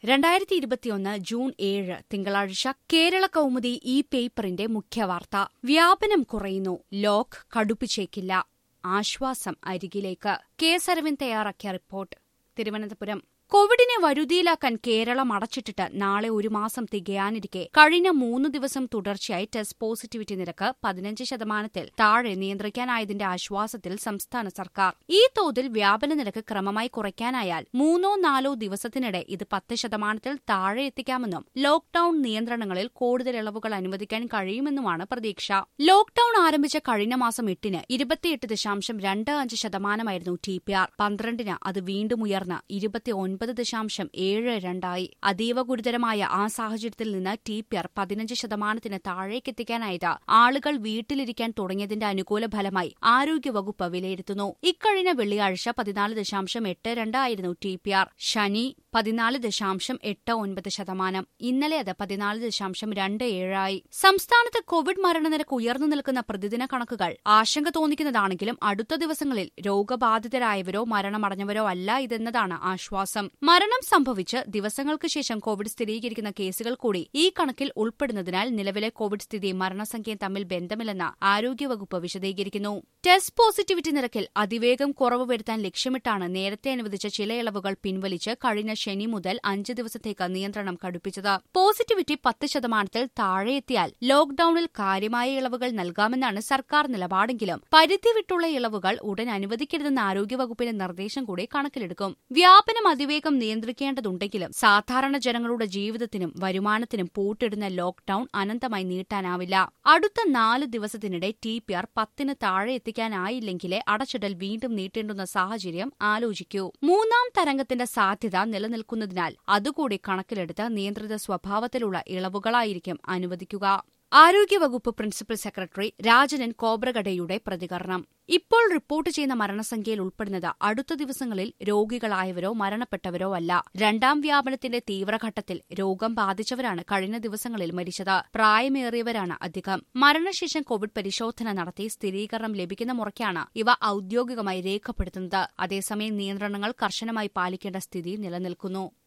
രണ്ടായിരത്തി ഇരുപത്തിയൊന്ന് ജൂൺ ഏഴ് തിങ്കളാഴ്ച കേരള കൗമുദി ഈ പേപ്പറിന്റെ മുഖ്യവാർത്ത വ്യാപനം കുറയുന്നു ലോക്ക് കടുപ്പിച്ചേക്കില്ല ആശ്വാസം അരികിലേക്ക് കെ എസ് അരവിന്ദ് തയ്യാറാക്കിയ റിപ്പോർട്ട് തിരുവനന്തപുരം കോവിഡിനെ വരുതിയിലാക്കാൻ കേരളം അടച്ചിട്ടിട്ട് നാളെ ഒരു മാസം തികയാനിരിക്കെ കഴിഞ്ഞ മൂന്ന് ദിവസം തുടർച്ചയായി ടെസ്റ്റ് പോസിറ്റിവിറ്റി നിരക്ക് പതിനഞ്ച് ശതമാനത്തിൽ താഴെ നിയന്ത്രിക്കാനായതിന്റെ ആശ്വാസത്തിൽ സംസ്ഥാന സർക്കാർ ഈ തോതിൽ വ്യാപന നിരക്ക് ക്രമമായി കുറയ്ക്കാനായാൽ മൂന്നോ നാലോ ദിവസത്തിനിടെ ഇത് പത്ത് ശതമാനത്തിൽ താഴെ എത്തിക്കാമെന്നും ലോക്ഡൌൺ നിയന്ത്രണങ്ങളിൽ കൂടുതൽ ഇളവുകൾ അനുവദിക്കാൻ കഴിയുമെന്നുമാണ് പ്രതീക്ഷ ലോക്ഡൌൺ ആരംഭിച്ച കഴിഞ്ഞ മാസം എട്ടിന് ഇരുപത്തിയെട്ട് ദശാംശം രണ്ട് അഞ്ച് ശതമാനമായിരുന്നു ടി പി ആർ പന്ത്രണ്ടിന് അത് വീണ്ടും ഉയർന്ന് ഇരുപത്തി ഒൻപത് ദശാംശം ഏഴ് രണ്ടായി അതീവ ഗുരുതരമായ ആ സാഹചര്യത്തിൽ നിന്ന് ടി പി ആർ പതിനഞ്ച് ശതമാനത്തിന് താഴേക്കെത്തിക്കാനായത് ആളുകൾ വീട്ടിലിരിക്കാൻ തുടങ്ങിയതിന്റെ അനുകൂല ഫലമായി ആരോഗ്യവകുപ്പ് വിലയിരുത്തുന്നു ഇക്കഴിഞ്ഞ വെള്ളിയാഴ്ച പതിനാല് ദശാംശം എട്ട് രണ്ടായിരുന്നു ടി പി ആർ ശനി പതിനാല് ദശാംശം എട്ട് ഒൻപത് ശതമാനം ഇന്നലെ അത് പതിനാല് ദശാംശം രണ്ട് ഏഴായി സംസ്ഥാനത്ത് കോവിഡ് മരണനിരക്ക് ഉയർന്നു നിൽക്കുന്ന പ്രതിദിന കണക്കുകൾ ആശങ്ക തോന്നിക്കുന്നതാണെങ്കിലും അടുത്ത ദിവസങ്ങളിൽ രോഗബാധിതരായവരോ മരണമടഞ്ഞവരോ അല്ല ഇതെന്നതാണ് ആശ്വാസം മരണം സംഭവിച്ച് ദിവസങ്ങൾക്ക് ശേഷം കോവിഡ് സ്ഥിരീകരിക്കുന്ന കേസുകൾ കൂടി ഈ കണക്കിൽ ഉൾപ്പെടുന്നതിനാൽ നിലവിലെ കോവിഡ് സ്ഥിതി മരണസംഖ്യയും തമ്മിൽ ബന്ധമില്ലെന്ന് ആരോഗ്യവകുപ്പ് വിശദീകരിക്കുന്നു ടെസ്റ്റ് പോസിറ്റിവിറ്റി നിരക്കിൽ അതിവേഗം കുറവ് വരുത്താൻ ലക്ഷ്യമിട്ടാണ് നേരത്തെ അനുവദിച്ച ചില ഇളവുകൾ പിൻവലിച്ച് കഴിഞ്ഞ ശനി മുതൽ അഞ്ച് ദിവസത്തേക്ക് നിയന്ത്രണം കടുപ്പിച്ചത് പോസിറ്റിവിറ്റി പത്ത് ശതമാനത്തിൽ താഴെ എത്തിയാൽ ലോക്ഡൌണിൽ കാര്യമായ ഇളവുകൾ നൽകാമെന്നാണ് സർക്കാർ നിലപാടെങ്കിലും പരിധി വിട്ടുള്ള ഇളവുകൾ ഉടൻ അനുവദിക്കരുതെന്ന ആരോഗ്യവകുപ്പിന്റെ നിർദ്ദേശം കൂടി കണക്കിലെടുക്കും വ്യാപനം അതിവേഗം നിയന്ത്രിക്കേണ്ടതുണ്ടെങ്കിലും സാധാരണ ജനങ്ങളുടെ ജീവിതത്തിനും വരുമാനത്തിനും പൂട്ടിടുന്ന ലോക്ഡൌൺ അനന്തമായി നീട്ടാനാവില്ല അടുത്ത നാല് ദിവസത്തിനിടെ ടി പി ആർ പത്തിന് താഴെ എത്തിക്കാനായില്ലെങ്കിലേ അടച്ചിടൽ വീണ്ടും നീട്ടേണ്ടുന്ന സാഹചര്യം ആലോചിക്കൂ മൂന്നാം തരംഗത്തിന്റെ സാധ്യത നിലനിൽക്കുന്നതിനാൽ അതുകൂടി കണക്കിലെടുത്ത് നിയന്ത്രിത സ്വഭാവത്തിലുള്ള ഇളവുകളായിരിക്കും അനുവദിക്കുക ആരോഗ്യവകുപ്പ് പ്രിൻസിപ്പൽ സെക്രട്ടറി രാജനൻ കോബ്രഗഡയുടെ പ്രതികരണം ഇപ്പോൾ റിപ്പോർട്ട് ചെയ്യുന്ന മരണസംഖ്യയിൽ ഉൾപ്പെടുന്നത് അടുത്ത ദിവസങ്ങളിൽ രോഗികളായവരോ മരണപ്പെട്ടവരോ അല്ല രണ്ടാം വ്യാപനത്തിന്റെ തീവ്രഘട്ടത്തിൽ രോഗം ബാധിച്ചവരാണ് കഴിഞ്ഞ ദിവസങ്ങളിൽ മരിച്ചത് പ്രായമേറിയവരാണ് അധികം മരണശേഷം കോവിഡ് പരിശോധന നടത്തി സ്ഥിരീകരണം ലഭിക്കുന്ന മുറയ്ക്കാണ് ഇവ ഔദ്യോഗികമായി രേഖപ്പെടുത്തുന്നത് അതേസമയം നിയന്ത്രണങ്ങൾ കർശനമായി പാലിക്കേണ്ട സ്ഥിതി നിലനിൽക്കുന്നു